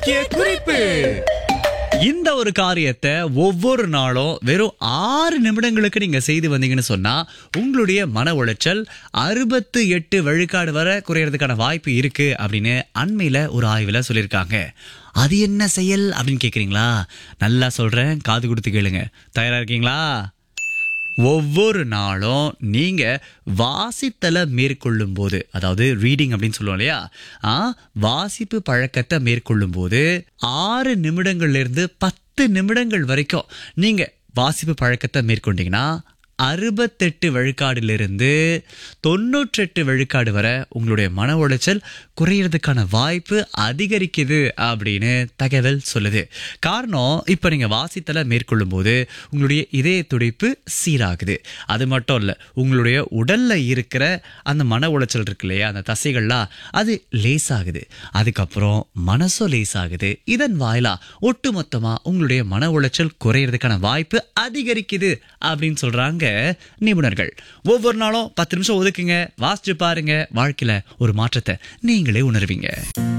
முக்கிய குறிப்பு இந்த ஒரு காரியத்தை ஒவ்வொரு நாளும் வெறும் ஆறு நிமிடங்களுக்கு நீங்க செய்து வந்தீங்கன்னு சொன்னா உங்களுடைய மன உளைச்சல் அறுபத்து எட்டு விழுக்காடு வரை குறையறதுக்கான வாய்ப்பு இருக்கு அப்படின்னு அண்மையில ஒரு ஆய்வுல சொல்லியிருக்காங்க அது என்ன செயல் அப்படின்னு கேக்குறீங்களா நல்லா சொல்றேன் காது கொடுத்து கேளுங்க தயாரா இருக்கீங்களா ஒவ்வொரு நாளும் நீங்க வாசித்தலை மேற்கொள்ளும் போது அதாவது ரீடிங் அப்படின்னு சொல்லுவோம் இல்லையா ஆ, வாசிப்பு பழக்கத்தை மேற்கொள்ளும் போது ஆறு நிமிடங்கள்ல இருந்து பத்து நிமிடங்கள் வரைக்கும் நீங்க வாசிப்பு பழக்கத்தை மேற்கொண்டீங்கன்னா அறுபத்தெட்டு விழுக்காடிலிருந்து தொண்ணூற்றெட்டு விழுக்காடு வரை உங்களுடைய மன உளைச்சல் குறையிறதுக்கான வாய்ப்பு அதிகரிக்குது அப்படின்னு தகவல் சொல்லுது காரணம் இப்போ நீங்கள் வாசித்தலை மேற்கொள்ளும் போது உங்களுடைய இதய துடிப்பு சீராகுது அது மட்டும் இல்லை உங்களுடைய உடல்ல இருக்கிற அந்த மன உளைச்சல் இருக்கு இல்லையா அந்த தசைகள்லாம் அது லேசாகுது அதுக்கப்புறம் மனசும் லேசாகுது இதன் வாயிலா ஒட்டுமொத்தமா உங்களுடைய மன உளைச்சல் குறையிறதுக்கான வாய்ப்பு அதிகரிக்குது அப்படின்னு சொல்றாங்க நிபுணர்கள் ஒவ்வொரு நாளும் பத்து நிமிஷம் ஒதுக்குங்க வாசிச்சு பாருங்க வாழ்க்கையில ஒரு மாற்றத்தை நீங்களே உணர்வீங்க